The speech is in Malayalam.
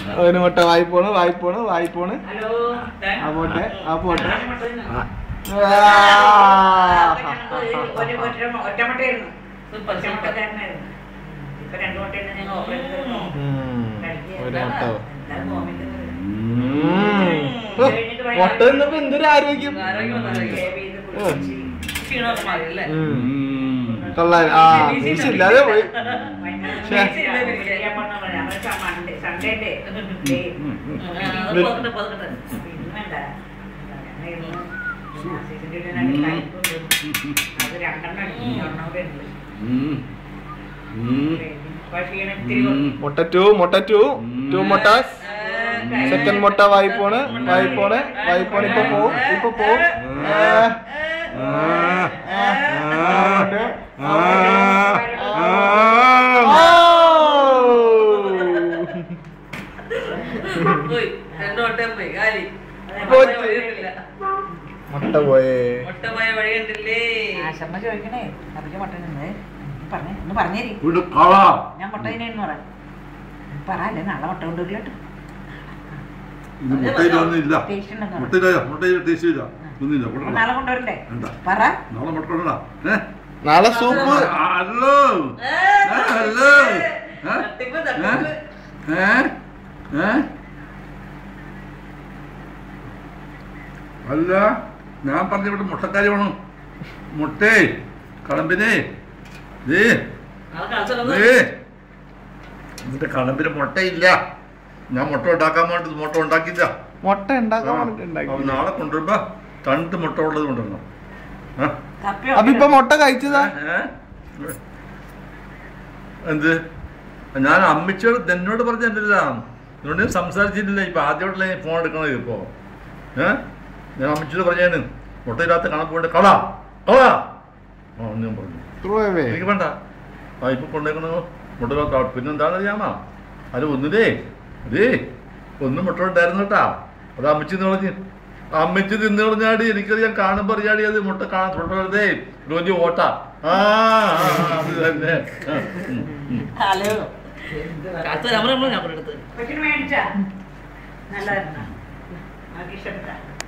ഒരു മുട്ട വായ്പോണ് വായ്പോണ് വായ്പോണ് ഹലോ ആ പോട്ടെ ആ പോട്ടെ ഒറ്റമുട്ടയായിരുന്നു ഒറ്റമുട്ടക്കാരനായിരുന്നു ഇപ്പൊ രണ്ടു മുട്ടയാണ് ഞങ്ങൾ ഓപ്പറേഷൻ ചെയ്തു ഒരു മുട്ട എല്ലാവരും വോമിക്കുന്നത് മുട്ട തിന്നപ്പോ എന്തൊരു ആരോഗ്യം ക്ഷീണമൊക്കെ മാറിയല്ലേ കൊള്ളാൻ ആ മീശയില്ലാതെ പോയി സൺഡേ അത് പതുക്കട്ടെ പതുക്കട്ടെ അത് രണ്ടെണ്ണം അടിക്കും ഒരെണ്ണം കൂടെ ഉണ്ട് പക്ഷേ ഇത്തിരി മുട്ട ടു മുട്ട ടു ടു മുട്ടാസ് സെക്കൻഡ് മുട്ട വായ്പോണ് വായ്പോണ് വായ്പോണ് ഇപ്പൊ പോവും ഇപ്പൊ പോവും ആ, പോയി രണ്ടു വട്ടം പോയി കാലി പോയി. വഴിയുണ്ടില്ല മുട്ട പോയേ മുട്ട പോയ വഴിയുണ്ടില്ലേ ആശമ്മ ചോദിക്കണേ അതൊക്കെ മുട്ട നിന്ന് പറഞ്ഞേ ഒന്ന് പറഞ്ഞേരി ഇവിടെ കള ഞാൻ മുട്ട ഇതിനെന്ന് പറ പറ അല്ലേ നാളെ മുട്ട കൊണ്ടുവരില്ലോട്ട് ഇത് മുട്ടയിലൊന്നും ഇല്ല ടേസ്റ്റ് ഉണ്ടെന്ന് പറ. മുട്ടയില മുട്ടയിൽ ടേസ്റ്റ് ഇല്ല ഒന്നുമില്ല അപ്പൊ കൊണ്ടുവരാം. നാളെ കൊണ്ടുവരണ്ടേ വേണ്ട. പറ നാളെ മുട്ട കൊണ്ടുവരാ ഏ നാളെ സൂപ്പ് ആ, ഹലോ ഏ, ഏ, ഹലോ ഏ? തട്ടിപ്പ് ഏ? തട്ടിപ്പ് ഏ? ഏ? അല്ല ഞാൻ പറഞ്ഞ ഇവിടെ മുട്ടക്കാരി വേണം മുട്ടേ കളമ്പിനെ ദേ നാളെ കളിച്ചത് ദേ നിന്റെ കളമ്പിന് മുട്ടയില്ല ഞാൻ മുട്ട ഉണ്ടാക്കാൻ വേണ്ടി മുട്ട ഉണ്ടാക്കിയില്ല മുട്ട ഉണ്ടാക്കാൻ ആ, വേണ്ടിട്ട് ഉണ്ടാക്കി അപ്പൊ നാളെ കൊണ്ടുവരുമ്പോ തണ്ട് മുട്ട ഉള്ളത് കൊണ്ടുവരണം ആ? കപ്പയോ അപ്പൊ ഇപ്പൊ മുട്ട കഴിച്ചതാ ഏ? എന്ത് ഞാൻ അമ്മച്ചോട് എന്നോട് പറഞ്ഞിട്ടില്ല എന്നോട് ഞാൻ സംസാരിച്ചിട്ടില്ല ഇപ്പൊ ആദ്യമായിട്ടല്ല ഞാൻ ഫോൺ എടുക്കണത് ഇപ്പോ ഏ ഞാൻ അമ്മച്ചോട് പറഞ്ഞാണ് മുട്ടയില്ലാത്ത കണക്ക് കൊണ്ട് കള കള ആ എന്ന് ഞാൻ പറഞ്ഞു ത്രൂ അവേ എനിക്ക് വേണ്ട ആ ഇപ്പൊ കൊണ്ടേക്കണോ മുട്ട പിന്നെന്താണെന്ന് അറിയാമോ അത് ഒന്നിലേ അതേ ഒന്നും മുട്ട ഉണ്ടായിരുന്നു കേട്ടാ അത് അമ്മച്ചി എന്ന് പറഞ്ഞ് അമ്മച്ചി തിന്നു പറഞ്ഞാടി എനിക്കറിയാം കാണുമ്പോ അറിയാടി അത് മുട്ട കാണാൻ തൊട്ടേ റോജി ഓട്ട ആ ആ, അത് തന്നെ ആ, ഉം, ഉം. ഹലോ കാത്ത നമ്മൾ നമ്മൾ ഞാൻ എടുത്ത് കൊച്ചിന് മേടിച്ചാ നല്ലതായിരുന്നു ആർക്ക് ഇഷ്ടപ്പെട്ട